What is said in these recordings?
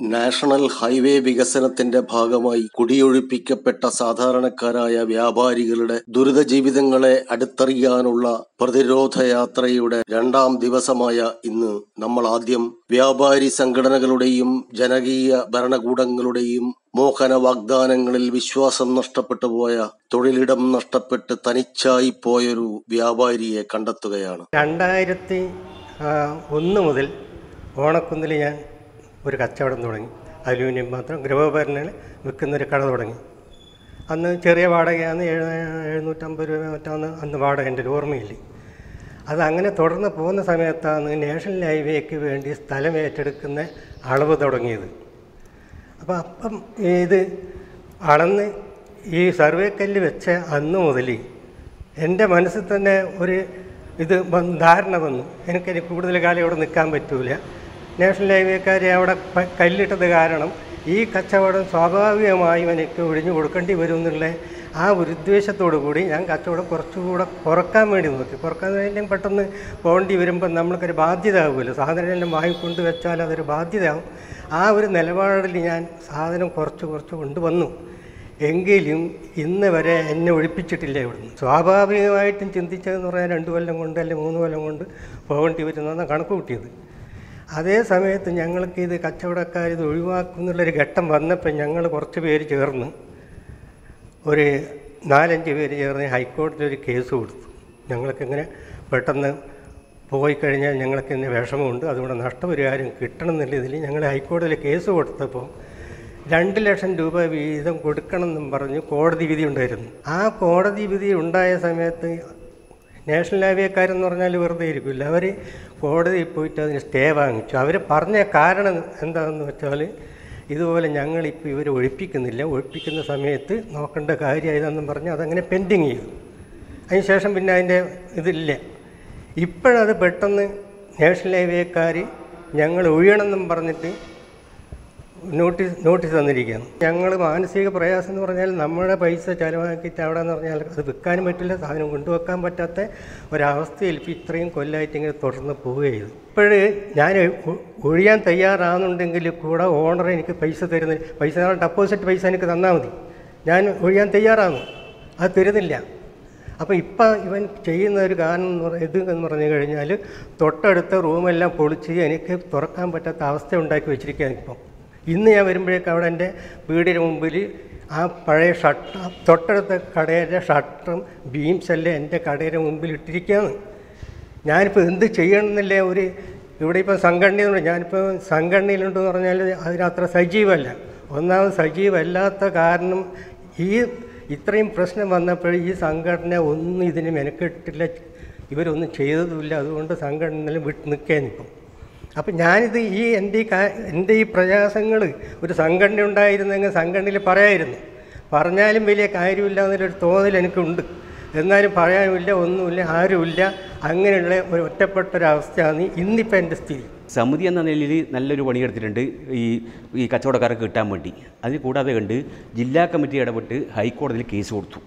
national highway വികസനത്തിന്റെ ഭാഗമായി കുടിയൊഴിപ്പിക്കപ്പെട്ട സാധാരണക്കാരായ വ്യാപാരികളുടെ ദുരിത ജീവിതങ്ങളെ അടുത്തറിയാനുള്ള പ്രതിരോധ യാത്രയുടെ രണ്ടാം ദിവസമായ ഇന്ന് നമ്മൾ ആദ്യം വ്യാപാരി സംഘടനകളുടെയും ജനകീയ ഭരണകൂടങ്ങളുടെയും മോഹന വാഗ്ദാനങ്ങളിൽ വിശ്വാസം നഷ്ടപ്പെട്ടു പോയ തൊഴിലിടം നഷ്ടപ്പെട്ട് തനിച്ചായി പോയൊരു വ്യാപാരിയെ കണ്ടെത്തുകയാണ് രണ്ടായിരത്തി ആ, ഒന്ന് മുതൽ ഓണക്കുന്നിൽ ഞാൻ ഒരു കച്ചവടം തുടങ്ങി അലൂമിനിയം മാത്രം ഗൃഹോപകരണങ്ങൾ വിൽക്കുന്നൊരു കട തുടങ്ങി അന്ന് ചെറിയ വാടകയാണ് എഴു എഴുന്നൂറ്റമ്പത് രൂപ മറ്റാന്ന് അന്ന് വാടക എൻ്റെ ഒരു ഓർമ്മയില്ല അത് അങ്ങനെ തുടർന്ന് പോകുന്ന സമയത്താണ് നാഷണൽ ഹൈവേക്ക് വേണ്ടി സ്ഥലം ഏറ്റെടുക്കുന്ന അളവ് തുടങ്ങിയത് അപ്പോൾ അപ്പം ഇത് അളന്ന് ഈ സർവേ കല്ല് വെച്ച അന്ന് മുതൽ എൻ്റെ മനസ്സിൽ തന്നെ ഒരു ഇത് വന്ന് ധാരണ വന്നു എനിക്കിനി കൂടുതൽ കാലം ഇവിടെ നിൽക്കാൻ പറ്റൂല നാഷണൽ ഹൈവേക്കാരെ അവിടെ പ- കല്ലിട്ടത് കാരണം ഈ കച്ചവടം സ്വാഭാവികമായും എനിക്ക് ഒഴിഞ്ഞു കൊടുക്കേണ്ടി വരും എന്നുള്ള ആ ഒരു ഉദ്ദേശത്തോടു കൂടി ഞാൻ കച്ചവടം കുറച്ചുകൂടെ കുറക്കാൻ വേണ്ടി നോക്കി കുറക്കാൻ വേണ്ടി പെട്ടെന്ന് പോകേണ്ടി വരുമ്പോൾ നമ്മൾക്കൊരു ബാധ്യത ആകുമല്ലോ സാധനം എല്ലാം വാങ്ങിക്കൊണ്ട് വെച്ചാൽ അതൊരു ബാധ്യതയാവും ആ ഒരു നിലപാടിൽ ഞാൻ സാധനം കുറച്ച് കുറച്ച് കൊണ്ടുവന്നു എങ്കിലും ഇന്ന് വരെ എന്നെ ഒഴിപ്പിച്ചിട്ടില്ല ഇവിടുന്ന് സ്വാഭാവികമായിട്ടും ചിന്തിച്ചതെന്ന് പറഞ്ഞാൽ രണ്ട് കൊല്ലം കൊണ്ട് അല്ലെങ്കിൽ മൂന്ന് കൊല്ലം കൊണ്ട് പോകേണ്ടി വരുന്നതാണ് കണക്ക് കൂട്ടിയത് അതേ സമയത്ത് ഞങ്ങൾക്ക് ഇത് കച്ചവടക്കാർ ഇത് ഒഴിവാക്കുന്നുള്ളൊരു ഘട്ടം വന്നപ്പോൾ ഞങ്ങൾ കുറച്ച് പേര് ചേർന്ന് ഒരു നാലഞ്ച് പേര് ചേർന്ന് ഹൈക്കോടതിയിൽ ഒരു കേസ് കൊടുത്തു ഞങ്ങൾക്കിങ്ങനെ പെട്ടെന്ന് പോയി കഴിഞ്ഞാൽ ഞങ്ങൾക്ക് ഇന്ന് വിഷമമുണ്ട് അതുകൊണ്ട് നഷ്ടപരിഹാരം കിട്ടണം എന്നുള്ള ഇതിൽ ഞങ്ങൾ ഹൈക്കോടതിയിൽ കേസ് കൊടുത്തപ്പോൾ രണ്ട് ലക്ഷം രൂപ വീതം കൊടുക്കണമെന്നും പറഞ്ഞ് കോടതി വിധി ഉണ്ടായിരുന്നു ആ കോടതി വിധി ഉണ്ടായ സമയത്ത് നാഷണൽ ഹൈവേക്കാരെന്ന് പറഞ്ഞാൽ വെറുതെ ഇരിക്കില്ല അവർ കോടതിയിൽ പോയിട്ട് അതിന് സ്റ്റേ വാങ്ങിച്ചു അവർ പറഞ്ഞ കാരണം എന്താണെന്ന് വെച്ചാൽ ഇതുപോലെ ഞങ്ങളിപ്പോൾ ഇവരെ ഒഴിപ്പിക്കുന്നില്ല ഒഴിപ്പിക്കുന്ന സമയത്ത് നോക്കേണ്ട കാര്യം ഇതെന്നും പറഞ്ഞ് അതങ്ങനെ പെൻഡിങ് ചെയ്തു അതിനുശേഷം പിന്നെ അതിൻ്റെ ഇതില്ല ഇപ്പോഴത് പെട്ടെന്ന് നാഷണൽ ഹൈവേക്കാർ ഞങ്ങൾ ഒഴിയണമെന്നും പറഞ്ഞിട്ട് നോട്ടീസ് നോട്ടീസ് തന്നിരിക്കുകയാണ് ഞങ്ങൾ മാനസിക പ്രയാസം എന്ന് പറഞ്ഞാൽ നമ്മുടെ പൈസ ചിലവാക്കിയിട്ട് അവിടെ എന്ന് പറഞ്ഞാൽ അത് വിൽക്കാനും പറ്റില്ല സാധനം കൊണ്ടുവെക്കാൻ പറ്റാത്ത ഒരവസ്ഥയിൽ ഇപ്പോൾ ഇത്രയും കൊല്ലമായിട്ട് ഇങ്ങനെ തുടർന്ന് പോവുകയാണ് ഇപ്പോഴ് ഞാൻ ഒ- ഒഴിയാൻ തയ്യാറാകുന്നുണ്ടെങ്കിൽ കൂടെ ഓണർ എനിക്ക് പൈസ തരുന്ന പൈസ ഡെപ്പോസിറ്റ് പൈസ എനിക്ക് തന്നാൽ മതി ഞാൻ ഒഴിയാൻ തയ്യാറാകും അത് തരുന്നില്ല അപ്പോൾ ഇപ്പം ഇവൻ ചെയ്യുന്ന ഒരു കാരണം എന്ന് പറഞ്ഞ ഇത് എന്ന് പറഞ്ഞു കഴിഞ്ഞാൽ തൊട്ടടുത്ത റൂമെല്ലാം പൊളിച്ച് എനിക്ക് തുറക്കാൻ പറ്റാത്ത അവസ്ഥ ഉണ്ടാക്കി വെച്ചിരിക്കുകയാണ് ഇപ്പം ഇന്ന് ഞാൻ വരുമ്പോഴേക്കും അവിടെ എൻ്റെ വീടിന് മുമ്പിൽ ആ പഴയ ഷട്ടർ തൊട്ടടുത്ത കടയുടെ ഷട്ടറും ബീംസ് എല്ലാം എൻ്റെ കടയുടെ മുമ്പിൽ ഇട്ടിരിക്കുകയാണ് ഞാനിപ്പോൾ എന്ത് ചെയ്യണമെന്നില്ല ഒരു ഇവിടെ ഇപ്പോൾ സംഘടനയുണ്ട് ഞാനിപ്പോൾ സംഘടനയിലുണ്ടെന്ന് പറഞ്ഞാൽ അതിനത്ര സജീവമല്ല ഒന്നാമത് സജീവമല്ലാത്ത കാരണം ഈ ഇത്രയും പ്രശ്നം വന്നപ്പോൾ ഈ സംഘടന ഒന്നും ഇതിന് മെനക്കെട്ടില്ല ഇവരൊന്നും ചെയ്തതുമില്ല അതുകൊണ്ട് സംഘടനയിൽ വിട്ട് നിൽക്കുകയാണ് അപ്പം ഞാനിത് ഈ എൻ്റെ ഈ കാ- എൻ്റെ ഈ പ്രയാസങ്ങൾ ഒരു സംഘടന ഉണ്ടായിരുന്നെങ്കിൽ സംഘടനയിൽ പറയായിരുന്നു പറഞ്ഞാലും വലിയ കാര്യമില്ല എന്നൊരു തോന്നൽ എനിക്കുണ്ട് എന്നാലും പറയാനുമില്ല ഒന്നുമില്ല ആരുമില്ല അങ്ങനെയുള്ള ഒരു ഒറ്റപ്പെട്ട ഒരവസ്ഥയാണ് ഇന്നിപ്പോൾ എൻ്റെ സ്ഥിതി സമിതി എന്ന നിലയിൽ നല്ലൊരു പണിയെടുത്തിട്ടുണ്ട് ഈ ഈ കച്ചവടക്കാർക്ക് കിട്ടാൻ വേണ്ടി അതിന് കൂടാതെ കണ്ട് ജില്ലാ കമ്മിറ്റി ഇടപെട്ട് ഹൈക്കോടതിയിൽ കേസ് കൊടുത്തു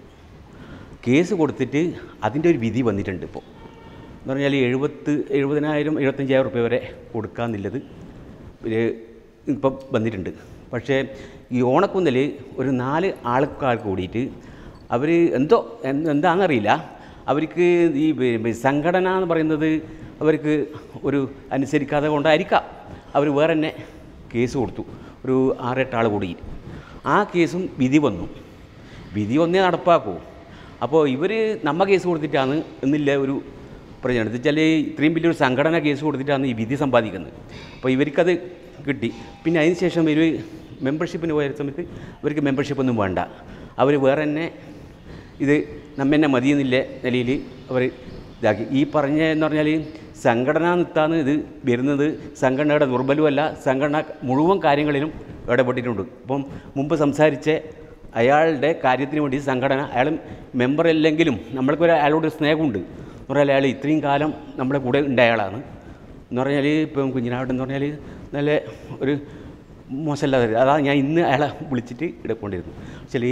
കേസ് കൊടുത്തിട്ട് അതിൻ്റെ ഒരു വിധി വന്നിട്ടുണ്ട് ഇപ്പോൾ എന്ന് പറഞ്ഞാൽ എഴുപത്ത് എഴുപതിനായിരം എഴുപത്തഞ്ചായിരം റുപ്യ വരെ കൊടുക്കാമെന്നുള്ളത് ഒരു ഇപ്പം വന്നിട്ടുണ്ട് പക്ഷേ ഈ ഓണക്കുന്നിൽ ഒരു നാല് ആൾക്കാർ കൂടിയിട്ട് അവർ എന്തോ എന്ത് എന്താണെന്നറിയില്ല അവർക്ക് ഈ പി- പി- സംഘടന എന്ന് പറയുന്നത് അവർക്ക് ഒരു അനുസരിക്കാതെ കൊണ്ടായിരിക്കാം അവർ വേറെ തന്നെ കേസ് കൊടുത്തു ഒരു ആറെട്ട് ആൾ കൂടി ആ കേസും വിധി വന്നു വിധി ഒന്നേ നടപ്പാക്കൂ അപ്പോൾ ഇവർ നമ്മ കേസ് കൊടുത്തിട്ടാണ് എന്നില്ല ഒരു പ്രചരണം എന്ന് വെച്ചാൽ ഇത്രയും വലിയൊരു സംഘടന കേസ് കൊടുത്തിട്ടാണ് ഈ വിധി സമ്പാദിക്കുന്നത് അപ്പോൾ ഇവർക്കത് കിട്ടി പിന്നെ അതിന് ശേഷം ഇവർ മെമ്പർഷിപ്പിന് പോയ സമയത്ത് ഇവർക്ക് മെമ്പർഷിപ്പ് ഒന്നും വേണ്ട അവർ വേറെ തന്നെ ഇത് നമ്മെന്നെ മതിയെന്നില്ല നിലയിൽ അവർ ഇതാക്കി ഈ പറഞ്ഞ എന്ന് പറഞ്ഞാൽ സംഘടന നിത്താണ് ഇത് വരുന്നത് സംഘടനയുടെ ദുർബലമല്ല സംഘടന മുഴുവൻ കാര്യങ്ങളിലും ഇടപെട്ടിട്ടുണ്ട് ഇപ്പം മുമ്പ് സംസാരിച്ച അയാളുടെ കാര്യത്തിന് വേണ്ടി സംഘടന അയാൾ മെമ്പർ അല്ലെങ്കിലും നമ്മൾക്കൊരു അയാളോട് ഒരു സ്നേഹമുണ്ട് എന്ന് പറഞ്ഞാൽ അയാൾ ഇത്രയും കാലം നമ്മുടെ കൂടെ ഉണ്ടായ ആളാണ് എന്ന് പറഞ്ഞാൽ ഇപ്പം കുഞ്ഞിനാവട്ടെ എന്ന് പറഞ്ഞാൽ നല്ല ഒരു മോശമല്ലാതെ അതാ ഞാൻ ഇന്ന് അയാളെ വിളിച്ചിട്ട് ഇവിടെ കൊണ്ടിരുന്നു പക്ഷേ ഈ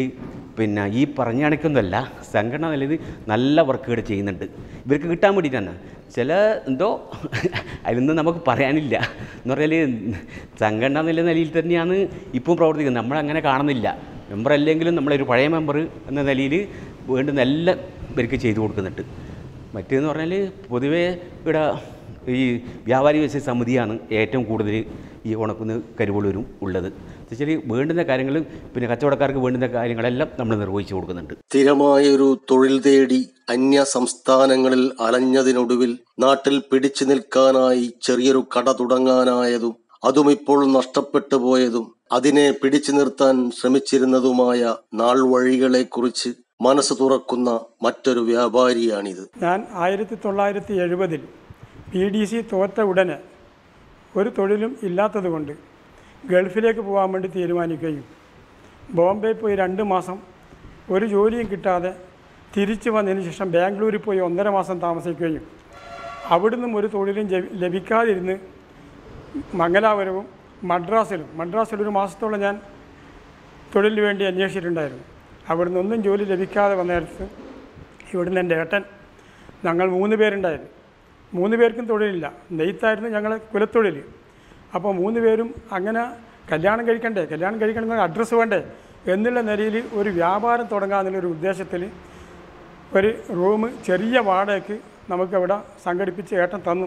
പിന്നെ ഈ പറഞ്ഞ കണക്കൊന്നുമല്ല സംഘടന നിലയിൽ നല്ല വർക്കുകൾ ചെയ്യുന്നുണ്ട് ഇവർക്ക് കിട്ടാൻ വേണ്ടിയിട്ടാണ് ചില എന്തോ അതിലൊന്നും നമുക്ക് പറയാനില്ല എന്ന് പറഞ്ഞാൽ സംഘടന നില നിലയിൽ തന്നെയാണ് ഇപ്പം പ്രവർത്തിക്കുന്നത് നമ്മളങ്ങനെ കാണുന്നില്ല മെമ്പർ അല്ലെങ്കിലും നമ്മളൊരു പഴയ മെമ്പർ എന്ന നിലയിൽ വേണ്ടുന്ന എല്ലാം ഇവർക്ക് ചെയ്തു കൊടുക്കുന്നുണ്ട് മറ്റേന്ന് പറഞ്ഞാൽ പൊതുവേ ഇവിടെ ഈ വ്യാപാരി വ്യവസായ സമിതിയാണ് ഏറ്റവും കൂടുതൽ ഈ ഉണക്കുന്ന് കരുവള്ളൂരും ഉള്ളത് എന്നുവെച്ചാൽ വേണ്ടുന്ന കാര്യങ്ങൾ പിന്നെ കച്ചവടക്കാർക്ക് വേണ്ടുന്ന കാര്യങ്ങളെല്ലാം നമ്മൾ നിർവഹിച്ചു കൊടുക്കുന്നുണ്ട് സ്ഥിരമായൊരു തൊഴിൽ തേടി അന്യ സംസ്ഥാനങ്ങളിൽ അലഞ്ഞതിനൊടുവിൽ നാട്ടിൽ പിടിച്ചു നിൽക്കാനായി ചെറിയൊരു കട തുടങ്ങാനായതും അതും ഇപ്പോൾ നഷ്ടപ്പെട്ടു പോയതും അതിനെ പിടിച്ചു നിർത്താൻ ശ്രമിച്ചിരുന്നതുമായ നാൾ വഴികളെക്കുറിച്ച് മനസ്സ് തുറക്കുന്ന മറ്റൊരു വ്യാപാരിയാണിത് ഞാൻ ആയിരത്തി തൊള്ളായിരത്തി എഴുപതിൽ പി ഡി സി തോറ്റ ഉടനെ ഒരു തൊഴിലും ഇല്ലാത്തതുകൊണ്ട് ഗൾഫിലേക്ക് പോകാൻ വേണ്ടി തീരുമാനിക്കുകയും ബോംബെ പോയി രണ്ട് മാസം ഒരു ജോലിയും കിട്ടാതെ തിരിച്ചു വന്നതിന് ശേഷം ബാംഗ്ലൂരിൽ പോയി ഒന്നര മാസം താമസിക്കുകയും അവിടുന്നും ഒരു തൊഴിലും ജെ- ലഭിക്കാതിരുന്ന് മംഗലാപുരവും മദ്രാസിലും മദ്രാസിൽ ഒരു മാസത്തോളം ഞാൻ തൊഴിലിന് വേണ്ടി അന്വേഷിച്ചിട്ടുണ്ടായിരുന്നു അവിടുന്ന് ഒന്നും ജോലി ലഭിക്കാതെ വന്ന നേരത്ത് ഇവിടുന്ന് എൻ്റെ ഏട്ടൻ ഞങ്ങൾ മൂന്ന് പേരുണ്ടായിരുന്നു മൂന്ന് പേർക്കും തൊഴിലില്ല നെയ്ത്തായിരുന്നു ഞങ്ങളെ കുലത്തൊഴിൽ അപ്പോൾ മൂന്ന് പേരും അങ്ങനെ കല്യാണം കഴിക്കണ്ടേ കല്യാണം കഴിക്കണമെങ്കിൽ അഡ്രസ്സ് വേണ്ടേ എന്നുള്ള നിലയിൽ ഒരു വ്യാപാരം തുടങ്ങാമെന്നുള്ളൊരു ഉദ്ദേശത്തിൽ ഒരു റൂം ചെറിയ വാടകയ്ക്ക് നമുക്കവിടെ സംഘടിപ്പിച്ച് ഏട്ടൻ തന്നു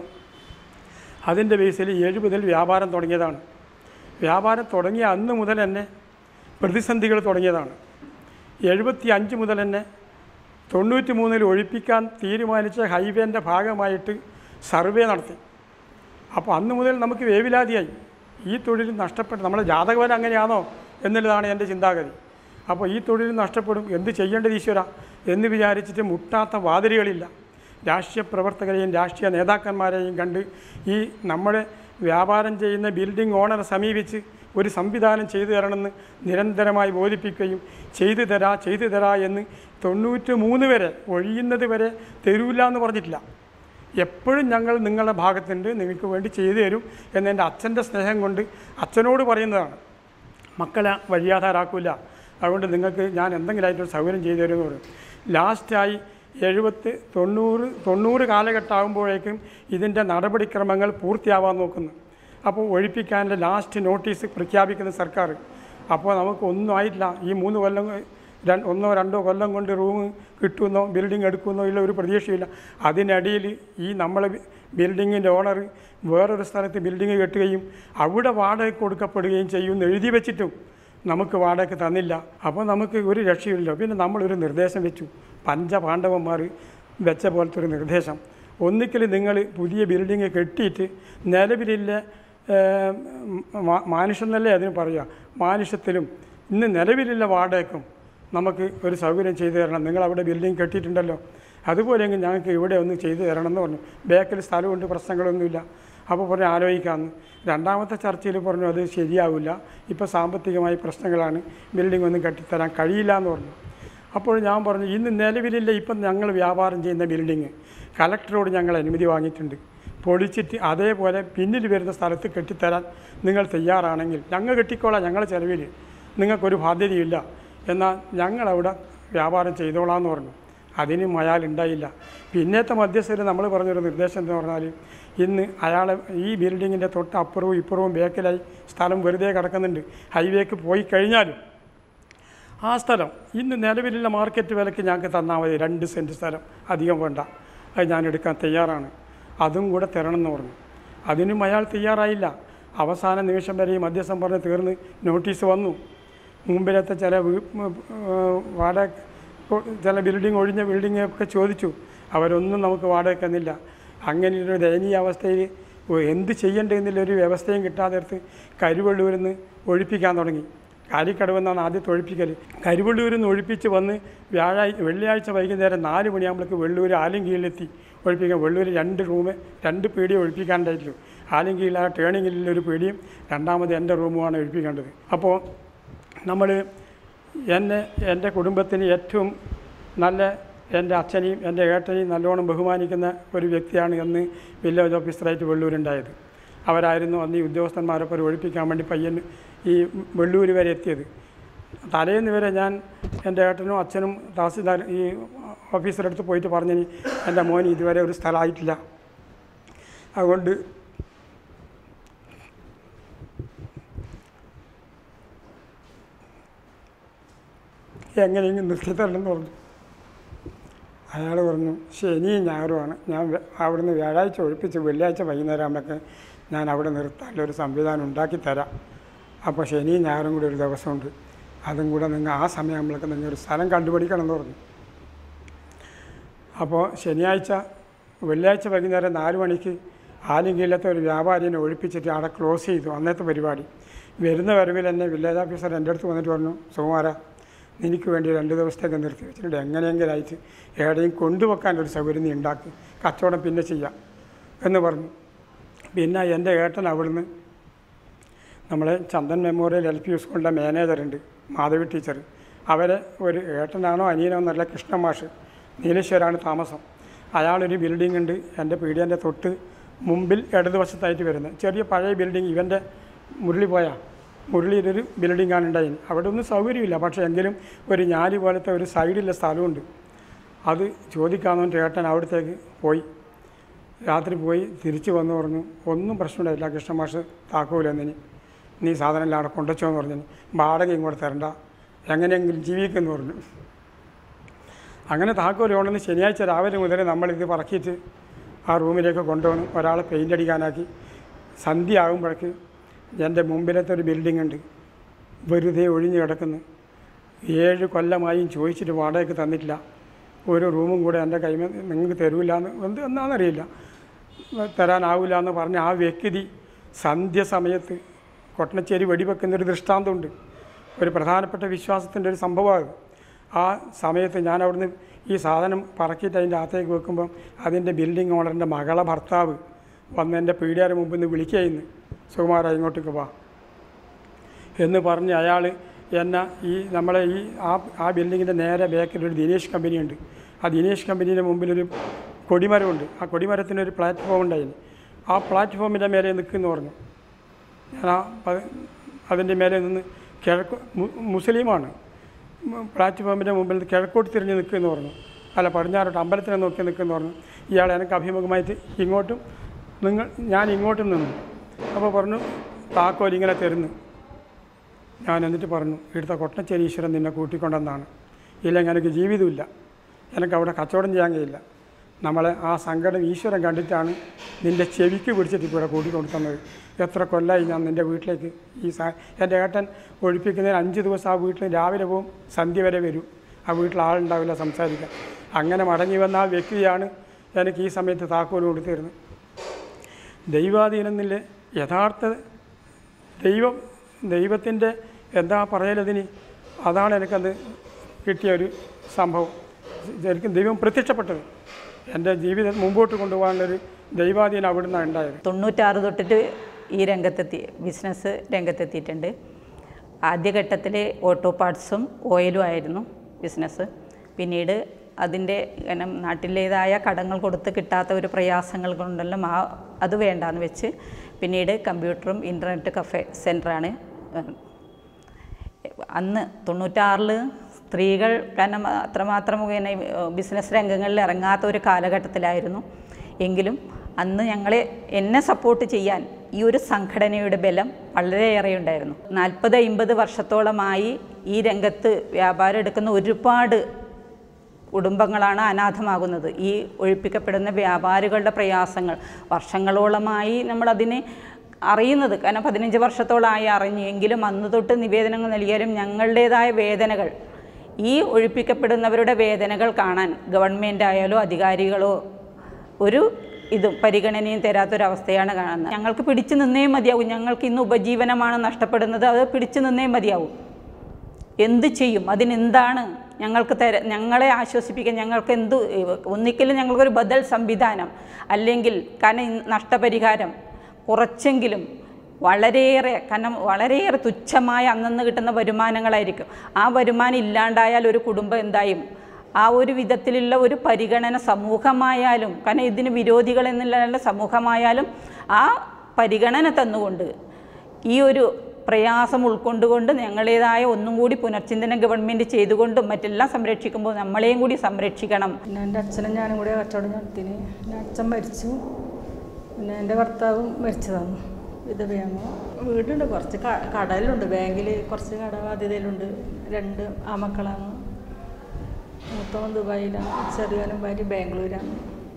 അതിൻ്റെ ബേസിൽ എഴുപതിൽ വ്യാപാരം തുടങ്ങിയതാണ് വ്യാപാരം തുടങ്ങിയ അന്ന് മുതൽ തന്നെ പ്രതിസന്ധികൾ തുടങ്ങിയതാണ് എഴുപത്തി അഞ്ച് മുതൽ തന്നെ തൊണ്ണൂറ്റി മൂന്നിൽ ഒഴിപ്പിക്കാൻ തീരുമാനിച്ച ഹൈവേൻ്റെ ഭാഗമായിട്ട് സർവേ നടത്തി അപ്പോൾ അന്ന് മുതൽ നമുക്ക് വേവിലാതിയായി ഈ തൊഴിൽ നഷ്ടപ്പെട്ട് നമ്മളെ ജാതകവൻ അങ്ങനെയാണോ എന്നുള്ളതാണ് എൻ്റെ ചിന്താഗതി അപ്പോൾ ഈ തൊഴിൽ നഷ്ടപ്പെടും എന്ത് ചെയ്യേണ്ടത് ഈശ്വര എന്ന് വിചാരിച്ചിട്ട് മുട്ടാത്ത വാതിലുകളില്ല രാഷ്ട്രീയ പ്രവർത്തകരെയും രാഷ്ട്രീയ നേതാക്കന്മാരെയും കണ്ട് ഈ നമ്മുടെ വ്യാപാരം ചെയ്യുന്ന ബിൽഡിംഗ് ഓണറെ സമീപിച്ച് ഒരു സംവിധാനം ചെയ്തു തരണമെന്ന് നിരന്തരമായി ബോധിപ്പിക്കുകയും ചെയ്തു തരാ ചെയ്തു തരാ എന്ന് തൊണ്ണൂറ്റി മൂന്ന് വരെ ഒഴിയുന്നത് വരെ തരൂല്ല എന്ന് പറഞ്ഞിട്ടില്ല എപ്പോഴും ഞങ്ങൾ നിങ്ങളുടെ ഭാഗത്തുണ്ട് നിങ്ങൾക്ക് വേണ്ടി ചെയ്തു തരും എന്ന് എൻ്റെ അച്ഛൻ്റെ സ്നേഹം കൊണ്ട് അച്ഛനോട് പറയുന്നതാണ് മക്കളെ വഴിയാധാരാക്കില്ല അതുകൊണ്ട് നിങ്ങൾക്ക് ഞാൻ എന്തെങ്കിലുമായിട്ടൊരു സൗകര്യം ചെയ്തു തരുമെന്ന് പറയും ലാസ്റ്റായി എഴുപത്തി തൊണ്ണൂറ് തൊണ്ണൂറ് കാലഘട്ടമാകുമ്പോഴേക്കും ഇതിൻ്റെ നടപടിക്രമങ്ങൾ പൂർത്തിയാവാൻ നോക്കുന്നു അപ്പോൾ ഒഴിപ്പിക്കാനുള്ള ലാസ്റ്റ് നോട്ടീസ് പ്രഖ്യാപിക്കുന്ന സർക്കാർ അപ്പോൾ നമുക്ക് ഒന്നും ആയിട്ടില്ല ഈ മൂന്ന് കൊല്ലം രണ്ട് ഒന്നോ രണ്ടോ കൊല്ലം കൊണ്ട് റൂം കിട്ടുമെന്നോ ബിൽഡിംഗ് എടുക്കുമെന്നോ ഇല്ല ഒരു പ്രതീക്ഷയില്ല അതിനിടയിൽ ഈ നമ്മളെ ബിൽഡിങ്ങിൻ്റെ ഓണർ വേറൊരു സ്ഥലത്ത് ബിൽഡിംഗ് കെട്ടുകയും അവിടെ വാടക കൊടുക്കപ്പെടുകയും ചെയ്യുമെന്ന് എഴുതി വെച്ചിട്ടും നമുക്ക് വാടക തന്നില്ല അപ്പോൾ നമുക്ക് ഒരു രക്ഷയില്ല പിന്നെ നമ്മളൊരു നിർദ്ദേശം വെച്ചു പഞ്ചപാണ്ഡവന്മാർ വെച്ച പോലത്തെ ഒരു നിർദ്ദേശം ഒന്നിക്കൽ നിങ്ങൾ പുതിയ ബിൽഡിങ് കെട്ടിയിട്ട് നിലവിലില്ല ഏം, മാ- മാനുഷെന്നല്ലേ അതിന് പറയുക മാനുഷ്യത്തിലും ഇന്ന് നിലവിലുള്ള വാടകയ്ക്കും നമുക്ക് ഒരു സൗകര്യം ചെയ്തു തരണം നിങ്ങൾ അവിടെ ബിൽഡിംഗ് കെട്ടിയിട്ടുണ്ടല്ലോ അതുപോലെയെങ്കിൽ ഞങ്ങൾക്ക് ഇവിടെ ഒന്ന് ചെയ്തു തരണം എന്ന് പറഞ്ഞു ബാക്കിൽ സ്ഥലമുണ്ട് പ്രശ്നങ്ങളൊന്നുമില്ല അപ്പോൾ പറഞ്ഞു ആലോചിക്കാമെന്ന് രണ്ടാമത്തെ ചർച്ചയിൽ പറഞ്ഞു അത് ശരിയാവില്ല ഇപ്പോൾ സാമ്പത്തികമായി പ്രശ്നങ്ങളാണ് ബിൽഡിംഗ് ഒന്നും കെട്ടിത്തരാൻ കഴിയില്ല എന്ന് പറഞ്ഞു അപ്പോൾ ഞാൻ പറഞ്ഞു ഇന്ന് നിലവിലില്ല ഇപ്പം ഞങ്ങൾ വ്യാപാരം ചെയ്യുന്ന ബിൽഡിങ് കലക്ടറോട് ഞങ്ങൾ അനുമതി വാങ്ങിയിട്ടുണ്ട് പൊളിച്ചിട്ട് അതേപോലെ പിന്നിൽ വരുന്ന സ്ഥലത്ത് കെട്ടിത്തരാൻ നിങ്ങൾ തയ്യാറാണെങ്കിൽ ഞങ്ങൾ കെട്ടിക്കോളാം ഞങ്ങളെ ചിലവിൽ നിങ്ങൾക്കൊരു ബാധ്യതയില്ല എന്നാൽ ഞങ്ങളവിടെ വ്യാപാരം ചെയ്തോളാം എന്ന് പറഞ്ഞു അതിനും അയാൾ ഉണ്ടായില്ല പിന്നത്തെ മധ്യസ്ഥർ നമ്മൾ പറഞ്ഞൊരു നിർദ്ദേശം എന്ന് പറഞ്ഞാൽ ഇന്ന് അയാളെ ഈ ബിൽഡിങ്ങിൻ്റെ തൊട്ട് അപ്പുറവും ഇപ്പുറവും ബേക്കിലായി സ്ഥലം വെറുതെ കിടക്കുന്നുണ്ട് ഹൈവേക്ക് പോയി കഴിഞ്ഞാലും ആ സ്ഥലം ഇന്ന് നിലവിലുള്ള മാർക്കറ്റ് വിലയ്ക്ക് ഞങ്ങൾക്ക് തന്നാൽ മതി രണ്ട് സെൻറ്റ് സ്ഥലം അധികം വേണ്ട അത് ഞാൻ എടുക്കാൻ തയ്യാറാണ് അതും കൂടെ തരണം എന്ന് പറഞ്ഞു അതിനും അയാൾ തയ്യാറായില്ല അവസാന നിമിഷം വരെ ഈ മധ്യസ്ഥം പറഞ്ഞ് തീർന്ന് നോട്ടീസ് വന്നു മുമ്പിലത്തെ ചില വീ- ഏർ വാടക കൊ- ചില ബിൽഡിംഗ് ഒഴിഞ്ഞ ബിൽഡിംഗ് ഒക്കെ ചോദിച്ചു അവരൊന്നും നമുക്ക് വാടക തന്നില്ല അങ്ങനെ ഒരു ദയനീയ അവസ്ഥയിൽ എന്ത് ചെയ്യേണ്ടതെന്നുള്ളൊരു വ്യവസ്ഥയും കിട്ടാതെ അടുത്ത് കരുവള്ളൂരിൽ നിന്ന് ഒഴിപ്പിക്കാൻ തുടങ്ങി കാലിക്കടവെന്നാണ് ആദ്യത്തെ ഒഴിപ്പിക്കൽ കരുവള്ളൂരിൽ നിന്ന് ഒഴിപ്പിച്ച് വന്ന് വ്യാഴാഴ്ച വെള്ളിയാഴ്ച വൈകുന്നേരം നാല് മണിയാകുമ്പോഴേക്ക് വെള്ളൂർ ആലിങ്കീഴിലെത്തി ഒഴിപ്പിക്കാൻ വെള്ളൂർ രണ്ട് റൂമ് രണ്ട് പീടിയെ ഒഴിപ്പിക്കാണ്ടായിട്ടുള്ളൂ ആലിങ്കീഴിൽ ആ ടേണിങ്ങിൽ ഒരു പീടിയും രണ്ടാമത് എൻ്റെ റൂമുമാണ് ഒഴിപ്പിക്കേണ്ടത് അപ്പോൾ നമ്മൾ എന്നെ എൻ്റെ കുടുംബത്തിന് ഏറ്റവും നല്ല എൻ്റെ അച്ഛനെയും എൻ്റെ ഏട്ടനെയും നല്ലോണം ബഹുമാനിക്കുന്ന ഒരു വ്യക്തിയാണ് എന്ന് വില്ലേജ് ഓഫീസറായിട്ട് വെള്ളൂരുണ്ടായത് അവരായിരുന്നു അന്ന് ഈ ഉദ്യോഗസ്ഥന്മാരൊക്കെ ഒരു ഒഴിപ്പിക്കാൻ വേണ്ടി പയ്യൻ ഈ വെള്ളൂർ വരെ എത്തിയത് തലേന്ന് വരെ ഞാൻ എൻ്റെ ഏട്ടനും അച്ഛനും തഹസിൽദാർ ഈ ഓഫീസറുടെ അടുത്ത് പോയിട്ട് പറഞ്ഞു എൻ്റെ മോൻ ഇതുവരെ ഒരു സ്ഥലമായിട്ടില്ല അതുകൊണ്ട് എങ്ങനെയെങ്കിലും നിർത്തി തരണമെന്ന് പറഞ്ഞു അയാൾ പറഞ്ഞു ശനിയും ഞായറുമാണ് ഞാൻ വെ- അവിടുന്ന് വ്യാഴാഴ്ച ഒഴിപ്പിച്ച് വെള്ളിയാഴ്ച വൈകുന്നേരം ആകുമ്പോഴേക്ക് ഞാൻ അവിടെ നിർത്താനുള്ള ഒരു സംവിധാനം ഉണ്ടാക്കി തരാം അപ്പോൾ ശനിയും ഞായറും കൂടി ഒരു ദിവസമുണ്ട് അതും കൂടെ നിങ്ങൾ ആ സമയമാകുമ്പോഴേക്ക് നിങ്ങൾ ഒരു സ്ഥലം കണ്ടുപിടിക്കണം എന്ന് പറഞ്ഞു അപ്പോൾ ശനിയാഴ്ച വെള്ളിയാഴ്ച വൈകുന്നേരം നാല് മണിക്ക് ആലിങ്കീലത്തെ ഒരു വ്യാപാരിനെ ഒഴിപ്പിച്ചിട്ട് അവിടെ ക്ലോസ് ചെയ്തു അന്നത്തെ പരിപാടി വരുന്ന വരവിൽ എന്നെ വില്ലേജ് ഓഫീസർ എൻ്റെ അടുത്ത് വന്നിട്ട് പറഞ്ഞു സുകുമാര നിനക്ക് വേണ്ടി രണ്ട് ദിവസത്തേക്ക് നിർത്തി വെച്ചിട്ടുണ്ട് എങ്ങനെയെങ്കിലും അയച്ച് എവിടെയും കൊണ്ടുവെക്കാൻ ഒരു സൗകര്യം നീ ഉണ്ടാക്കി കച്ചവടം പിന്നെ ചെയ്യാം എന്ന് പറഞ്ഞു പിന്നെ എൻ്റെ ഏട്ടൻ അവിടുന്ന് നമ്മളെ ചന്ദൻ മെമ്മോറിയൽ എൽ പി സ്കൂളിൻ്റെ മാനേജറുണ്ട് മാധവി ടീച്ചർ അവരെ ഒരു ഏട്ടനാണോ അനിയനോ എന്നല്ല കൃഷ്ണ മാഷ് നീലേശ്വരാണ് താമസം അയാളൊരു ബിൽഡിംഗ് ഉണ്ട് എൻ്റെ പീഡിയൻ്റെ തൊട്ട് മുമ്പിൽ ഇടതുവശത്തായിട്ട് വരുന്നത് ചെറിയ പഴയ ബിൽഡിംഗ് ഇവൻ്റെ മുരളി പോയ മുരളിയിലൊരു ബിൽഡിംഗാണ് ഉണ്ടായിന് അവിടെ ഒന്നും സൗകര്യമില്ല പക്ഷേ എങ്കിലും ഒരു ഞാലി പോലത്തെ ഒരു സൈഡിലെ സ്ഥലമുണ്ട് അത് ചോദിക്കാമെന്ന് ഏട്ടൻ അവിടത്തേക്ക് പോയി രാത്രി പോയി തിരിച്ചു വന്ന് പറഞ്ഞു ഒന്നും പ്രശ്നമുണ്ടായില്ല കൃഷ്ണമാഷ് താക്കോലെന്നിന് നീ സാധനം എല്ലാം അവിടെ കൊണ്ടുവച്ചോ എന്ന് പറഞ്ഞു വാടക ഇങ്ങോട്ട് തരണ്ട എങ്ങനെയെങ്കിലും ജീവിക്കുമെന്ന് പറഞ്ഞു അങ്ങനെ താക്കോൽ കൊണ്ടുവന്ന് ശനിയാഴ്ച രാവിലെ മുതൽ നമ്മളിത് പറക്കിയിട്ട് ആ റൂമിലേക്ക് കൊണ്ടുവന്ന് ഒരാളെ പെയിൻ്റ് അടിക്കാനാക്കി സന്ധ്യ ആകുമ്പോഴേക്ക് എൻ്റെ മുമ്പിലത്തെ ഒരു ബിൽഡിംഗ് ഉണ്ട് വെറുതെ ഒഴിഞ്ഞു കിടക്കുന്നു ഏഴ് കൊല്ലമായും ചോദിച്ചിട്ട് വാടകയ്ക്ക് തന്നിട്ടില്ല ഒരു റൂമും കൂടെ എൻ്റെ കൈമ നിങ്ങൾക്ക് തരൂല എന്ന് എന്ത് എന്നാണെന്നറിയില്ല തരാനാവില്ല എന്ന് പറഞ്ഞ് ആ വ്യക്തി സന്ധ്യ സമയത്ത് കൊട്ടണച്ചേരി വെടിവെക്കുന്നൊരു ദൃഷ്ടാന്തമുണ്ട് ഒരു പ്രധാനപ്പെട്ട വിശ്വാസത്തിൻ്റെ ഒരു സംഭവമാണ് ആ സമയത്ത് ഞാൻ അവിടുന്ന് ഈ സാധനം പറക്കിയിട്ട് അതിൻ്റെ അകത്തേക്ക് വെക്കുമ്പം അതിൻ്റെ ബിൽഡിംഗ് ഓണറിൻ്റെ മകളെ ഭർത്താവ് വന്ന് എൻ്റെ പീഡിയാരെ മുമ്പിൽ നിന്ന് വിളിക്കുകയെന്ന് സുകുമാര ഇങ്ങോട്ടേക്ക് വാ എന്ന് പറഞ്ഞ് അയാൾ എന്നെ ഈ നമ്മളെ ഈ ആ ആ ബിൽഡിങ്ങിൻ്റെ നേരെ ബാക്കിൽ ഒരു ദിനേശ് കമ്പനിയുണ്ട് ആ ദിനേശ് കമ്പനീൻ്റെ മുമ്പിലൊരു കൊടിമരമുണ്ട് ആ കൊടിമരത്തിനൊരു പ്ലാറ്റ്ഫോം ഉണ്ടായിന് ആ പ്ലാറ്റ്ഫോമിൻ്റെ മേലെ നിൽക്കുമെന്ന് പറഞ്ഞു ഞാൻ ആ പ- അതിൻ്റെ മേലെ നിന്ന് കിഴക്ക് മു- മുസ്ലിമാണ് മ- പ്ലാറ്റ്ഫോമിൻ്റെ മുമ്പിൽ നിന്ന് കിഴക്കോട്ട് തിരിഞ്ഞ് നിൽക്കുമെന്ന് പറഞ്ഞു അല്ല പടിഞ്ഞാറോട്ട് അമ്പലത്തിനെ നോക്കി നിൽക്കുമെന്ന് പറഞ്ഞു ഇയാൾ എനിക്ക് അഭിമുഖമായിട്ട് ഇങ്ങോട്ടും നിങ്ങൾ ഞാൻ ഇങ്ങോട്ടും നിന്നു അപ്പോൾ പറഞ്ഞു താക്കോൽ ഇങ്ങനെ തരുന്നു ഞാൻ എന്നിട്ട് പറഞ്ഞു ഇവിടുത്തെ കൊട്ടച്ചേരി ഈശ്വരൻ നിന്നെ കൂട്ടിക്കൊണ്ടെന്നാണ് ഇല്ലെങ്കിൽ എനിക്ക് ജീവിതമില്ല എനിക്ക് അവിടെ കച്ചവടം ചെയ്യാൻ കഴിയില്ല നമ്മളെ ആ സങ്കടം ഈശ്വരൻ കണ്ടിട്ടാണ് നിൻ്റെ ചെവിക്ക് പിടിച്ചിട്ട് ഇവിടെ കൂട്ടിക്കൊണ്ട് തന്നത് എത്ര കൊല്ലമായി ഞാൻ നിൻ്റെ വീട്ടിലേക്ക് ഈ സാ എൻ്റെ ഏട്ടൻ ഒഴിപ്പിക്കുന്നതിന് അഞ്ച് ദിവസം ആ വീട്ടിൽ രാവിലെ പോവും സന്ധ്യ വരെ വരും ആ വീട്ടിൽ ആളുണ്ടാവില്ല സംസാരിക്കാൻ അങ്ങനെ മടങ്ങി വന്ന ആ വ്യക്തിയാണ് എനിക്ക് ഈ സമയത്ത് താക്കോൽ കൊടുത്തിരുന്നത് ദൈവാധീനത്തിലെ യഥാർത്ഥ ദൈവം ദൈവത്തിൻ്റെ എന്താ പറയലതിന് അതാണ് എനിക്കത് കിട്ടിയ ഒരു സംഭവം ശരിക്കും ദൈവം പ്രത്യക്ഷപ്പെട്ടത് എൻ്റെ ജീവിതം മുമ്പോട്ട് കൊണ്ടുപോകാനുള്ളൊരു ദൈവാധീനം അവിടുന്ന് ഉണ്ടായത് തൊണ്ണൂറ്റാറ് തൊട്ടിട്ട് ഈ രംഗത്തെത്തി ബിസിനസ് രംഗത്തെത്തിയിട്ടുണ്ട് ആദ്യഘട്ടത്തിൽ ഓട്ടോ പാർട്സും ഓയിലും ആയിരുന്നു ബിസിനസ് പിന്നീട് അതിൻ്റെ ഇനം നാട്ടിലേതായ കടങ്ങൾ കൊടുത്ത് കിട്ടാത്ത ഒരു പ്രയാസങ്ങൾ കൊണ്ടെല്ലാം ആ അത് വേണ്ടാന്ന് വെച്ച് പിന്നീട് കമ്പ്യൂട്ടറും ഇൻ്റർനെറ്റ് കഫേ സെൻ്ററാണ് അന്ന് തൊണ്ണൂറ്റാറിൽ സ്ത്രീകൾ കാരണം അത്രമാത്രം പിന്നെ ബിസിനസ് രംഗങ്ങളിൽ ഇറങ്ങാത്ത ഒരു കാലഘട്ടത്തിലായിരുന്നു എങ്കിലും അന്ന് ഞങ്ങളെ എന്നെ സപ്പോർട്ട് ചെയ്യാൻ ഈ ഒരു സംഘടനയുടെ ബലം വളരെയേറെ ഉണ്ടായിരുന്നു നാൽപ്പത് അമ്പത് വർഷത്തോളമായി ഈ രംഗത്ത് വ്യാപാരം എടുക്കുന്ന ഒരുപാട് കുടുംബങ്ങളാണ് അനാഥമാകുന്നത് ഈ ഒഴിപ്പിക്കപ്പെടുന്ന വ്യാപാരികളുടെ പ്രയാസങ്ങൾ വർഷങ്ങളോളമായി നമ്മളതിനെ അറിയുന്നത് കാരണം പതിനഞ്ച് വർഷത്തോളമായി അറിഞ്ഞു എങ്കിലും അന്ന് തൊട്ട് നിവേദനങ്ങൾ നൽകിയാലും ഞങ്ങളുടേതായ വേദനകൾ ഈ ഒഴിപ്പിക്കപ്പെടുന്നവരുടെ വേദനകൾ കാണാൻ ഗവൺമെൻറ് ആയാലോ അധികാരികളോ ഒരു ഇതും പരിഗണനയും തരാത്തൊരവസ്ഥയാണ് കാണുന്നത് ഞങ്ങൾക്ക് പിടിച്ചു നിന്നേ മതിയാവും ഞങ്ങൾക്ക് ഇന്ന് ഉപജീവനമാണ് നഷ്ടപ്പെടുന്നത് അത് പിടിച്ചു നിന്നേ മതിയാവും എന്ത് ചെയ്യും അതിനെന്താണ് ഞങ്ങൾക്ക് തര ഞങ്ങളെ ആശ്വസിപ്പിക്കാൻ ഞങ്ങൾക്ക് എന്ത് ഒന്നിക്കലും ഞങ്ങൾക്കൊരു ബദൽ സംവിധാനം അല്ലെങ്കിൽ കാരണം ഇന്ന് നഷ്ടപരിഹാരം കുറച്ചെങ്കിലും വളരെയേറെ കാരണം വളരെയേറെ തുച്ഛമായ അന്നന്ന് കിട്ടുന്ന വരുമാനങ്ങളായിരിക്കും ആ വരുമാനം ഇല്ലാണ്ടായാൽ ഒരു കുടുംബം എന്തായും ആ ഒരു വിധത്തിലുള്ള ഒരു പരിഗണന സമൂഹമായാലും കാരണം ഇതിന് വിരോധികൾ എന്നുള്ള സമൂഹമായാലും ആ പരിഗണന തന്നുകൊണ്ട് ഈ ഒരു പ്രയാസം ഉൾക്കൊണ്ടുകൊണ്ട് ഞങ്ങളുടേതായ ഒന്നും കൂടി പുനർചിന്തനം ഗവൺമെൻറ് ചെയ്തുകൊണ്ടും മറ്റെല്ലാം സംരക്ഷിക്കുമ്പോൾ നമ്മളെയും കൂടി സംരക്ഷിക്കണം പിന്നെ എൻ്റെ അച്ഛനും ഞാനും കൂടെ കച്ചവടം നടത്തിന് പിന്നെ അച്ഛൻ മരിച്ചു പിന്നെ എൻ്റെ ഭർത്താവും മരിച്ചതാണ് വിധവയാണ് വീടുണ്ട് കുറച്ച് ക- കടയിലുണ്ട് ബാങ്കിൽ കുറച്ച് കടബാധ്യതയിലുണ്ട് രണ്ട് ആമക്കളാണ് മൂത്തവൻ ദുബായിലാണ് ചെറിയവനും ഭാര്യ ബാംഗ്ലൂരാണ്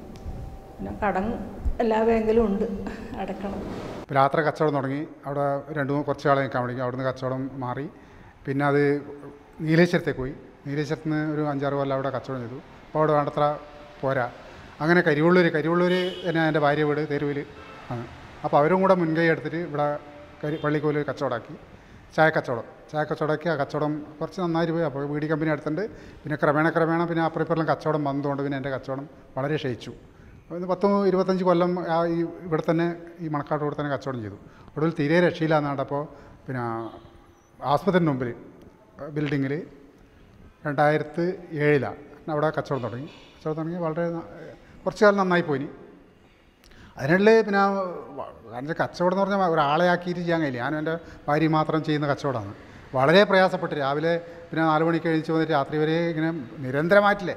പിന്നെ കടം എല്ലാ ബാങ്കിലും ഉണ്ട് അടക്കണം രാത്രി കച്ചവടം തുടങ്ങി അവിടെ രണ്ട് മൂന്ന് കുറച്ച് ആളെ നിൽക്കാൻ വിളിക്കും അവിടുന്ന് കച്ചവടം മാറി പിന്നെ അത് നീലേശ്വരത്തേക്ക് പോയി നീലേശ്വരത്ത് നിന്ന് ഒരു അഞ്ചാറ് കൊല്ലം അവിടെ കച്ചവടം ചെയ്തു അപ്പോൾ അവിടെ വേണ്ടത്ര പോരാ അങ്ങനെ കരിവള്ളൂർ കരിവള്ളൂർ തന്നെ എൻ്റെ ഭാര്യ വീട് തെരുവിൽ ആണ് അപ്പോൾ അവരും കൂടെ മുൻകൈ എടുത്തിട്ട് ഇവിടെ കരി പള്ളിക്കോല് കച്ചവടമാക്കി ചായ കച്ചവടം ചായ കച്ചവടമാക്കി ആ കച്ചവടം കുറച്ച് നന്നായിട്ട് പോയി അപ്പോൾ വീടി കമ്പനി അടുത്തുണ്ട് പിന്നെ ക്രമേണ ക്രമേണ പിന്നെ അപ്പുറം ഇപ്പുറം കച്ചവടം വന്നതുകൊണ്ട് പിന്നെ എൻ്റെ കച്ചവടം വളരെ ക്ഷയിച്ചു ഒരു പത്ത് ഇരുപത്തഞ്ച് കൊല്ലം ആ ഈ ഇവിടെ തന്നെ ഈ മണക്കാട് ഇവിടെ തന്നെ കച്ചവടം ചെയ്തു ഒടുവിൽ തീരെ രക്ഷയില്ലാന്ന് കണ്ടപ്പോൾ പിന്നെ ആസ്പത്രിൻ്റെ മുമ്പിൽ ബിൽഡിങ്ങിൽ രണ്ടായിരത്തി ഏഴിലാണ് അവിടെ കച്ചവടം തുടങ്ങി കച്ചവടം തുടങ്ങി വളരെ ന- കുറച്ച് കാലം നന്നായി പോയി അതിനുള്ള പിന്നെ വ- കാരണം വെച്ചാൽ കച്ചവടം എന്ന് പറഞ്ഞാൽ ഒരാളെ ആക്കിയിട്ട് ചെയ്യാൻ കഴിയില്ല ഞാനും എൻ്റെ ഭാര്യ മാത്രം ചെയ്യുന്ന കച്ചവടമാണ് വളരെ പ്രയാസപ്പെട്ട് രാവിലെ പിന്നെ നാല് മണിക്ക് കഴിച്ച് വന്നിട്ട് രാത്രി വരെ ഇങ്ങനെ നിരന്തരമായിട്ടില്ലേ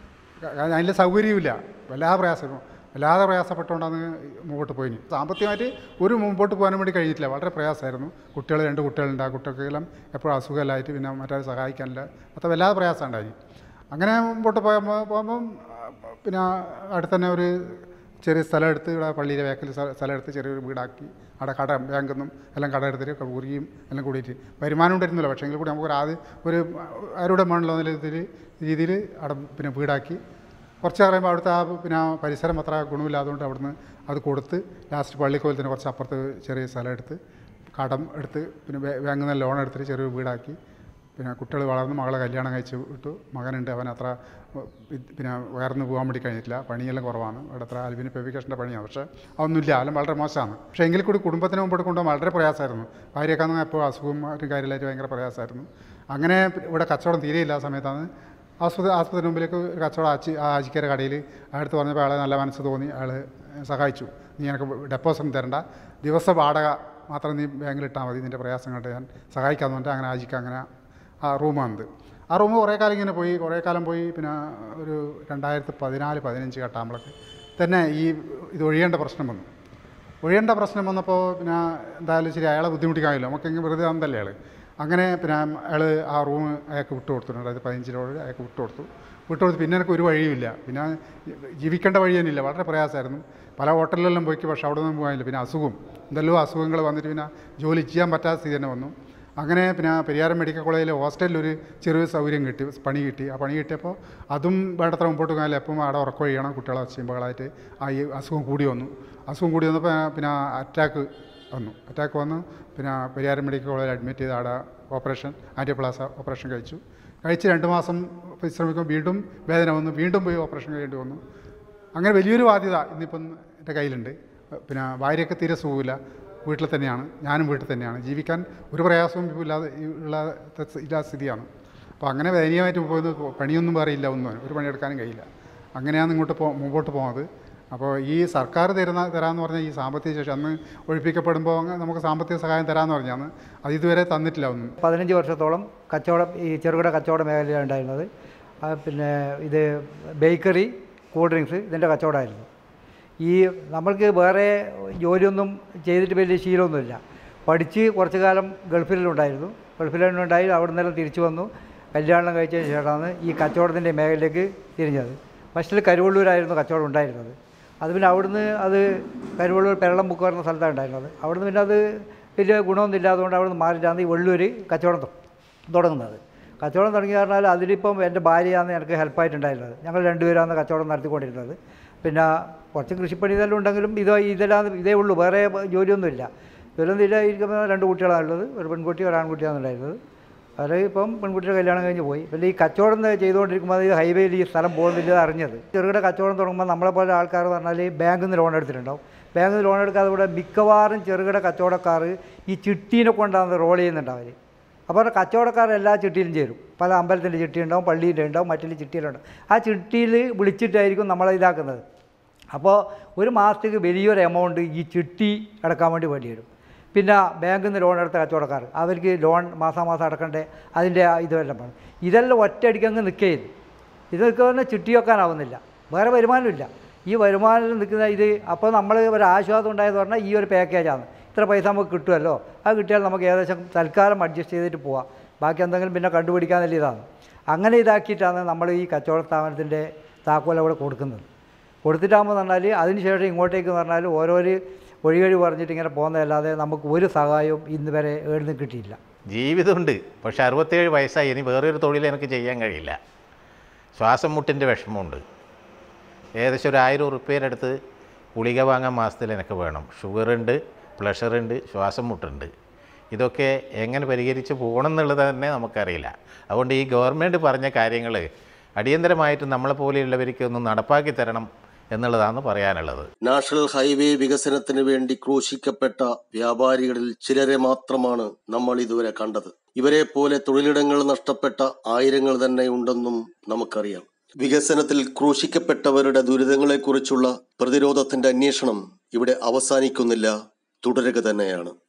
കാരണം അതിൻ്റെ സൗകര്യമില്ല വല്ലാതെ പ്രയാസം വല്ലാതെ പ്രയാസപ്പെട്ടുകൊണ്ടാണ് മുമ്പോട്ട് പോയിന് സാമ്പത്തികമായിട്ട് ഒരു മുമ്പോട്ട് പോകാനും വേണ്ടി കഴിഞ്ഞിട്ടില്ല വളരെ പ്രയാസമായിരുന്നു കുട്ടികൾ രണ്ട് കുട്ടികളുണ്ട് ആ കുട്ടികൾക്കെല്ലാം എപ്പോഴും അസുഖമല്ലായിട്ട് പിന്നെ മറ്റേ സഹായിക്കാനില്ല അപ്പോൾ വല്ലാതെ പ്രയാസം ഉണ്ടായി അങ്ങനെ മുമ്പോട്ട് പോയപ്പോൾ പോകുമ്പം ആ, പിന്നെ അടുത്ത് തന്നെ ഒരു ചെറിയ സ്ഥലം എടുത്ത് ഇവിടെ പള്ളിയിലെ വേക്കൽ സ്ഥലം എടുത്ത് ചെറിയൊരു വീടാക്കി അവിടെ കട ബാങ്കിൽ നിന്നും എല്ലാം കട എടുത്തിട്ട് കുറിയും എല്ലാം കൂടിയിട്ട് വരുമാനം ഉണ്ടായിരുന്നില്ല പക്ഷേ എങ്കിൽ കൂടി നമുക്ക് ഒരു ആദ്യം ഒരു ആരുടെ മണ്ണിലോ എന്നുള്ള രീതിയിൽ അവിടെ പിന്നെ വീടാക്കി കുറച്ച് കഴിയുമ്പോൾ അവിടുത്തെ ആ പിന്നെ പരിസരം അത്ര ഗുണമില്ലാത്തതുകൊണ്ട് അവിടുന്ന് അത് കൊടുത്ത് ലാസ്റ്റ് പള്ളിക്കോലത്തിന് കുറച്ച് അപ്പുറത്ത് ചെറിയ സ്ഥലം എടുത്ത് കടം എടുത്ത് പിന്നെ ബേ- ബാങ്കിൽ നിന്ന് ലോൺ എടുത്തിട്ട് ചെറിയൊരു വീടാക്കി പിന്നെ കുട്ടികൾ വളർന്ന് മകളെ കല്യാണം കഴിച്ച് വിട്ടു മകനുണ്ട് അവൻ അത്ര വി- പിന്നെ ഉയർന്നു പോകാൻ വേണ്ടി കഴിഞ്ഞിട്ടില്ല പണിയെല്ലാം കുറവാണ് അവിടെ അത്ര ആൽബിന് പെവിക്കേഷൻ്റെ പണിയാണ് പക്ഷേ അതൊന്നുമില്ല അതെല്ലാം വളരെ മോശമാണ് പക്ഷേ എങ്കിൽ കൂടി കുടുംബത്തിന് മുമ്പോട്ട് കൊണ്ടുപോകാൻ വളരെ പ്രയാസമായിരുന്നു ഭാര്യയൊക്കെ എപ്പോൾ അസുഖം മറ്റും കാര്യമായിട്ട് ഭയങ്കര പ്രയാസമായിരുന്നു അങ്ങനെ ഇവിടെ കച്ചവടം തീരെയില്ല ആ സമയത്താണ് ആസ്പത്രി ആസ്പത്രി മുമ്പിലേക്ക് ഒരു കച്ചവടം ആച്ചി ആ ആജിക്കര കടയിൽ അടുത്ത് പറഞ്ഞപ്പോൾ അയാളെ നല്ല മനസ്സ് തോന്നി അയാൾ സഹായിച്ചു നീ എനിക്ക് ഡെപ്പോസിറ്റ് തരണ്ട ദിവസ വാടക മാത്രം നീ ബാങ്കിൽ ഇട്ടാൽ മതി നിൻ്റെ പ്രയാസം കണ്ട് ഞാൻ സഹായിക്കാമെന്ന് പറഞ്ഞിട്ട് അങ്ങനെ ആജിക്ക് അങ്ങനെ ആ റൂമാണിത് ആ റൂം കുറേ കാലം ഇങ്ങനെ പോയി കുറേ കാലം പോയി പിന്നെ ഒരു രണ്ടായിരത്തി പതിനാല് പതിനഞ്ച് കെട്ടാകുമ്പോഴൊക്കെ തന്നെ ഈ ഇത് ഒഴിയേണ്ട പ്രശ്നം വന്നു ഒഴിയേണ്ട പ്രശ്നം വന്നപ്പോൾ പിന്നെ എന്തായാലും ശരി അയാളെ ബുദ്ധിമുട്ടിക്കാമല്ലോ നമുക്കെങ്കിൽ വെറുതെ ആണെന്നല്ലേ അയാൾ അങ്ങനെ പിന്നെ അയാൾ ആ റൂം അയാൾക്ക് വിട്ടു കൊടുത്തിട്ടുണ്ട് അതായത് പതിനഞ്ച് രൂപ അയാൾക്ക് വിട്ടു കൊടുത്തു വിട്ടു കൊടുത്ത് പിന്നെ എനിക്ക് ഒരു വഴിയുമില്ല പിന്നെ ജീവിക്കേണ്ട വഴി തന്നെയില്ല വളരെ പ്രയാസമായിരുന്നു പല ഹോട്ടലിലെല്ലാം പോയിക്ക് പക്ഷേ അവിടെ നിന്നും പോകാനില്ല പിന്നെ അസുഖം എന്തെല്ലോ അസുഖങ്ങൾ വന്നിട്ട് പിന്നെ ജോലി ചെയ്യാൻ പറ്റാത്ത സ്ഥിതി തന്നെ വന്നു അങ്ങനെ പിന്നെ പെരിയാരം മെഡിക്കൽ കോളേജിലെ ഹോസ്റ്റലിൽ ഒരു ചെറിയ സൗകര്യം കിട്ടി പണി കിട്ടി ആ പണി കിട്ടിയപ്പോൾ അതും വേണ്ടത്ര മുമ്പോട്ട് പോകാനില്ല എപ്പം അവിടെ ഉറക്കം കഴിയണം കുട്ടികളെ ചെയ്യുമ്പോഴായിട്ട് ആ ഈ അസുഖം കൂടി വന്നു അസുഖം കൂടി വന്നപ്പോൾ പിന്നെ അറ്റാക്ക് വന്നു അറ്റാക്ക് വന്നു പിന്നെ പെരിയാരം മെഡിക്കൽ കോളേജിൽ അഡ്മിറ്റ് ചെയ്ത് അവിടെ ഓപ്പറേഷൻ ആൻറ്റിപ്ലാസ ഓപ്പറേഷൻ കഴിച്ചു കഴിച്ച് രണ്ട് മാസം വിശ്രമിക്കുമ്പോൾ വീണ്ടും വേദന വന്നു വീണ്ടും പോയി ഓപ്പറേഷൻ കഴിയേണ്ടി വന്നു അങ്ങനെ വലിയൊരു ബാധ്യത ഇന്നിപ്പം എൻ്റെ കയ്യിലുണ്ട് പിന്നെ ഭാര്യയൊക്കെ തീരെ സുഖമില്ല വീട്ടിൽ തന്നെയാണ് ഞാനും വീട്ടിൽ തന്നെയാണ് ജീവിക്കാൻ ഒരു പ്രയാസവും ഇപ്പോൾ ഇല്ലാതെ ഉള്ള ഇല്ലാത്ത സ്ഥിതിയാണ് അപ്പോൾ അങ്ങനെ ദയനീയമായിട്ട് പോകുന്നത് പണിയൊന്നും വേറെ ഇല്ല ഒന്നും ഒരു പണിയെടുക്കാനും കഴിയില്ല അങ്ങനെയാണ് ഇങ്ങോട്ട് പോ മുമ്പോട്ട് പോകുന്നത് അപ്പോൾ ഈ സർക്കാർ തരുന്ന തരാമെന്ന് പറഞ്ഞാൽ ഈ സാമ്പത്തിക ശേഷി അന്ന് ഒഴിപ്പിക്കപ്പെടുമ്പോൾ അങ്ങ് നമുക്ക് സാമ്പത്തിക സഹായം തരാമെന്ന് പറഞ്ഞാണ് അത് ഇതുവരെ തന്നിട്ടില്ല ഒന്നും പതിനഞ്ച് വർഷത്തോളം കച്ചവടം ഈ ചെറുകിട കച്ചവട മേഖലയിലാണ് ഉണ്ടായിരുന്നത് ആ, പിന്നെ ഇത് ബേക്കറി കൂൾ ഡ്രിങ്ക്സ് ഇതിൻ്റെ കച്ചവടമായിരുന്നു ഈ നമ്മൾക്ക് വേറെ ജോലിയൊന്നും ചെയ്തിട്ട് വലിയ ശീലമൊന്നുമില്ല പഠിച്ച് കുറച്ച് കാലം ഗൾഫിലുണ്ടായിരുന്നു ഗൾഫിലുണ്ടായി അവിടെ നിന്നെല്ലാം തിരിച്ചു വന്നു കല്യാണം കഴിച്ചതിന് ശേഷമാണ് ഈ കച്ചവടത്തിൻ്റെ മേഖലയിലേക്ക് തിരിഞ്ഞത് ഫസ്റ്റിൽ കരുവള്ളൂരായിരുന്നു കച്ചവടം ഉണ്ടായിരുന്നത് അത് പിന്നെ അവിടുന്ന് അത് കരുവള്ളൂർ പെരളം ബുക്ക് പറഞ്ഞ സ്ഥലത്താണ് ഉണ്ടായിരുന്നത് അവിടുന്ന് പിന്നെ അത് വലിയ ഗുണമൊന്നും ഇല്ലാത്തതുകൊണ്ട് അവിടുന്ന് മാറിയിട്ടാണ് ഈ വെള്ളൂർ കച്ചവടം തൊ- തുടങ്ങുന്നത് കച്ചവടം തുടങ്ങി പറഞ്ഞാൽ അതിലിപ്പം എൻ്റെ ഭാര്യയാണ് എനിക്ക് ഹെൽപ്പായിട്ടുണ്ടായിരുന്നത് ഞങ്ങൾ രണ്ടുപേരാണ് കച്ചവടം നടത്തിക്കൊണ്ടിരുന്നത് പിന്നെ കുറച്ച് കൃഷിപ്പണി ഇതെല്ലാം ഉണ്ടെങ്കിലും ഇത് ഇതെല്ലാം ഇതേ ഉള്ളൂ വേറെ ജോലിയൊന്നുമില്ല ജോലിയൊന്നും ഇല്ല ഇരിക്കുന്ന രണ്ട് കുട്ടികളാണുള്ളത് ഒരു പെൺകുട്ടി ഒരു ആൺകുട്ടിയാണ് ഉണ്ടായിരുന്നത് അവർ ഇപ്പം പെൺകുട്ടിയുടെ കല്യാണം കഴിഞ്ഞ് പോയി പിന്നെ ഈ കച്ചവടം ചെയ്തുകൊണ്ടിരിക്കുമ്പോൾ ഈ ഹൈവേയിൽ ഈ സ്ഥലം പോകുന്നില്ല അറിഞ്ഞത് ചെറുകിട കച്ചവടം തുടങ്ങുമ്പോൾ നമ്മളെ പോലെ ആൾക്കാർ പറഞ്ഞാൽ ബാങ്കിൽ നിന്ന് ലോൺ എടുത്തിട്ടുണ്ടാവും ബാങ്കിൽ നിന്ന് ലോൺ എടുക്കാതെ ഇവിടെ മിക്കവാറും ചെറുകിട കച്ചവടക്കാർ ഈ ചിട്ടീനെ കൊണ്ടാണ് റോൾ ചെയ്യുന്നുണ്ട് അവർ അപ്പോൾ അവരുടെ കച്ചവടക്കാർ എല്ലാ ചിട്ടിയിലും ചേരും പല അമ്പലത്തിൻ്റെ ചിട്ടി ഉണ്ടാവും പള്ളിയിൻ്റെ ഉണ്ടാവും മറ്റുള്ള ചിട്ടിയിലുണ്ടാവും ആ ചിട്ടിയിൽ വിളിച്ചിട്ടായിരിക്കും നമ്മളെ ഇതാക്കുന്നത് അപ്പോൾ ഒരു മാസത്തേക്ക് വലിയൊരു എമൗണ്ട് ഈ ചിട്ടി അടക്കാൻ വേണ്ടി വേണ്ടി വരും പിന്നെ ബാങ്കിൽ നിന്ന് ലോൺ എടുത്ത കച്ചവടക്കാർ അവർക്ക് ലോൺ മാസാമാസം അടക്കണ്ടേ അതിൻ്റെ ഇതെല്ലാം വേണം ഇതെല്ലാം ഒറ്റയടിക്ക് അങ്ങ് നിൽക്കുകയും ഇതൊക്കെ തന്നെ ചുറ്റിവെക്കാനാവുന്നില്ല വേറെ വരുമാനമില്ല ഈ വരുമാനത്തിൽ നിൽക്കുന്ന ഇത് അപ്പോൾ നമ്മൾ ഒരു ആശ്വാസം ഉണ്ടായെന്ന് പറഞ്ഞാൽ ഈ ഒരു പാക്കേജാണ് ഇത്ര പൈസ നമുക്ക് കിട്ടുമല്ലോ അത് കിട്ടിയാൽ നമുക്ക് ഏകദേശം തൽക്കാലം അഡ്ജസ്റ്റ് ചെയ്തിട്ട് പോവാം ബാക്കി എന്തെങ്കിലും പിന്നെ കണ്ടുപിടിക്കാനുള്ള ഇതാണ് അങ്ങനെ ഇതാക്കിയിട്ടാണ് നമ്മൾ ഈ കച്ചവട സ്ഥാപനത്തിൻ്റെ താക്കോൽ അവിടെ കൊടുക്കുന്നത് കൊടുത്തിട്ടാകുമ്പോൾ പറഞ്ഞാൽ അതിന് ശേഷം ഇങ്ങോട്ടേക്ക് എന്ന് പറഞ്ഞാൽ ഓരോരു വഴിവഴി പറഞ്ഞിട്ട് ഇങ്ങനെ പോകുന്നതല്ലാതെ നമുക്ക് ഒരു സഹായവും ഇന്ന് വരെ എഴുതി കിട്ടിയില്ല ജീവിതമുണ്ട് പക്ഷെ അറുപത്തേഴ് വയസ്സായി ഇനി വേറൊരു തൊഴിൽ എനിക്ക് ചെയ്യാൻ കഴിയില്ല ശ്വാസം മുട്ടിൻ്റെ വിഷമമുണ്ട് ഏകദേശം ഒരു ആയിരം ഉറുപ്പ്യയുടെ അടുത്ത് ഗുളിക വാങ്ങാൻ മാസത്തിൽ എനിക്ക് വേണം ഷുഗറുണ്ട് പ്രഷറുണ്ട് ശ്വാസം മുട്ടുണ്ട് ഇതൊക്കെ എങ്ങനെ പരിഹരിച്ച് പോകണം എന്നുള്ളത് തന്നെ നമുക്കറിയില്ല അതുകൊണ്ട് ഈ ഗവൺമെൻറ് പറഞ്ഞ കാര്യങ്ങൾ അടിയന്തരമായിട്ട് നമ്മളെപ്പോലെയുള്ളവർക്ക് ഒന്ന് നടപ്പാക്കി തരണം എന്നുള്ളതാണ് പറയാനുള്ളത് നാഷണൽ ഹൈവേ വികസനത്തിന് വേണ്ടി ക്രൂശിക്കപ്പെട്ട വ്യാപാരികളിൽ ചിലരെ മാത്രമാണ് നമ്മൾ ഇതുവരെ കണ്ടത് ഇവരെ പോലെ തൊഴിലിടങ്ങൾ നഷ്ടപ്പെട്ട ആയിരങ്ങൾ തന്നെ ഉണ്ടെന്നും നമുക്കറിയാം വികസനത്തിൽ ക്രൂശിക്കപ്പെട്ടവരുടെ ദുരിതങ്ങളെക്കുറിച്ചുള്ള പ്രതിരോധത്തിന്റെ അന്വേഷണം ഇവിടെ അവസാനിക്കുന്നില്ല തുടരുക തന്നെയാണ്